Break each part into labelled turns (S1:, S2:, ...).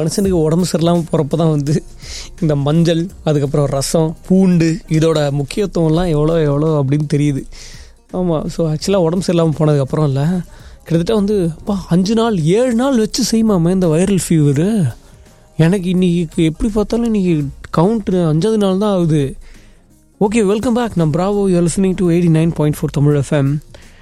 S1: மனுஷனுக்கு உடம்பு சரியில்லாமல் போகிறப்ப தான் வந்து இந்த மஞ்சள் அதுக்கப்புறம் ரசம் பூண்டு இதோட முக்கியத்துவம்லாம் எவ்வளோ எவ்வளோ அப்படின்னு தெரியுது ஆமாம் ஸோ ஆக்சுவலாக உடம்பு சரியில்லாமல் போனதுக்கப்புறம் இல்லை கிட்டத்தட்ட வந்து அப்பா அஞ்சு நாள் ஏழு நாள் வச்சு செய்யுமாமே இந்த வைரல் ஃபீவரு எனக்கு இன்னைக்கு எப்படி பார்த்தாலும் இன்னைக்கு கவுண்ட் அஞ்சாவது நாள் தான் ஆகுது ஓகே வெல்கம் பேக் நான் bravo you listening to eighty nine point four Tamil FM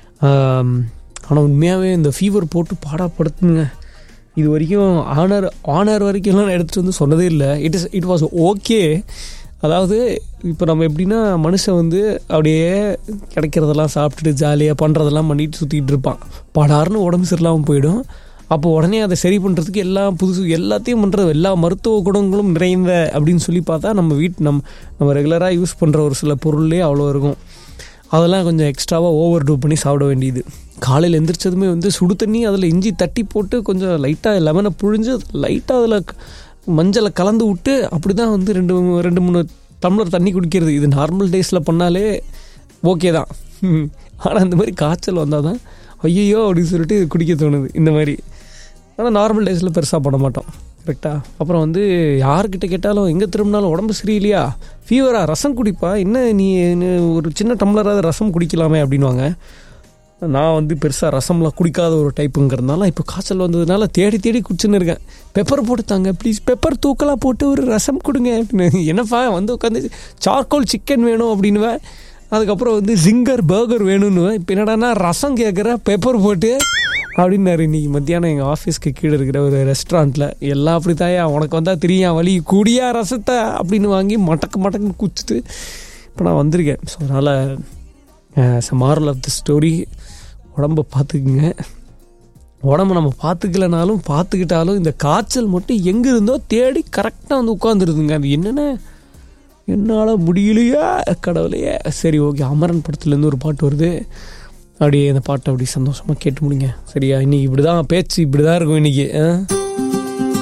S1: ஆனால் உண்மையாகவே இந்த ஃபீவர் போட்டு பாடாப்படுத்துங்க இது வரைக்கும் ஆனர் ஆனர் வரைக்கும்லாம் நான் எடுத்துகிட்டு வந்து சொன்னதே இல்லை it is it was okay அதாவது இப்போ நம்ம எப்படின்னா மனுஷன் வந்து அப்படியே கிடைக்கிறதெல்லாம் சாப்பிட்டுட்டு ஜாலியாக பண்ணுறதெல்லாம் பண்ணிட்டு சுற்றிட்டு இருப்பான் படார்னு உடம்பு சரியில்லாமல் போயிடும் அப்போ உடனே அதை சரி பண்ணுறதுக்கு எல்லாம் புதுசு எல்லாத்தையும் பண்ணுறது எல்லா மருத்துவ குணங்களும் நிறைந்த அப்படின்னு சொல்லி பார்த்தா நம்ம வீட்டு நம் நம்ம ரெகுலராக யூஸ் பண்ணுற ஒரு சில பொருள்லேயே அவ்வளோ இருக்கும் அதெல்லாம் கொஞ்சம் எக்ஸ்ட்ராவாக ஓவர் டூ பண்ணி சாப்பிட வேண்டியது காலையில் எந்திரிச்சதுமே வந்து சுடு தண்ணி அதில் இஞ்சி தட்டி போட்டு கொஞ்சம் லைட்டாக லெமனை புழிஞ்சு லைட்டாக அதில் மஞ்சளை கலந்து விட்டு அப்படி தான் வந்து ரெண்டு ரெண்டு மூணு டம்ளர் தண்ணி குடிக்கிறது இது நார்மல் டேஸில் பண்ணாலே ஓகே தான் ஆனால் இந்த மாதிரி காய்ச்சல் வந்தால் தான் ஐயோ அப்படின்னு சொல்லிட்டு குடிக்க தோணுது இந்த மாதிரி ஆனால் நார்மல் டேஸில் பெருசாக பண்ண மாட்டோம் கரெக்டாக அப்புறம் வந்து யார்கிட்ட கேட்டாலும் எங்கே திரும்பினாலும் உடம்பு சரியில்லையா ஃபீவரா ரசம் குடிப்பா என்ன நீ என்ன ஒரு சின்ன டம்ளராவது ரசம் குடிக்கலாமே அப்படின்வாங்க நான் வந்து பெருசாக ரசம்லாம் குடிக்காத ஒரு டைப்புங்கிறதுனால இப்போ காய்ச்சல் வந்ததுனால தேடி தேடி குடிச்சுன்னு இருக்கேன் பெப்பர் போட்டு தாங்க ப்ளீஸ் பெப்பர் தூக்கலாக போட்டு ஒரு ரசம் கொடுங்க அப்படின்னு என்னப்பா வந்து உட்காந்து சார்கோல் சிக்கன் வேணும் அப்படின்னுவேன் அதுக்கப்புறம் வந்து ஜிங்கர் பர்கர் வேணும்னுவேன் இப்போ என்னடானா ரசம் கேட்குற பெப்பர் போட்டு அப்படின்னாரு இன்னைக்கு மத்தியானம் எங்கள் ஆஃபீஸ்க்கு கீழே இருக்கிற ஒரு ரெஸ்டாரண்ட்டில் எல்லாம் அப்படி தாயா உனக்கு வந்தால் தெரியும் வழி குடியா ரசத்தை அப்படின்னு வாங்கி மடக்கு மடக்குன்னு குச்சிட்டு இப்போ நான் வந்திருக்கேன் ஸோ அதனால் மாரல் ஆஃப் த ஸ்டோரி உடம்ப பார்த்துக்குங்க உடம்ப நம்ம பார்த்துக்கலனாலும் பார்த்துக்கிட்டாலும் இந்த காய்ச்சல் மட்டும் எங்கே இருந்தோ தேடி கரெக்டாக வந்து உட்காந்துருதுங்க அது என்னென்ன என்னால் முடியலையா கடவுளையே சரி ஓகே அமரன் படத்துலேருந்து ஒரு பாட்டு வருது அப்படியே அந்த பாட்டை அப்படி சந்தோஷமாக கேட்டு முடிங்க சரியா இன்னைக்கு இப்படி தான் பேச்சு இப்படி தான் இருக்கும் இன்னைக்கு ஆ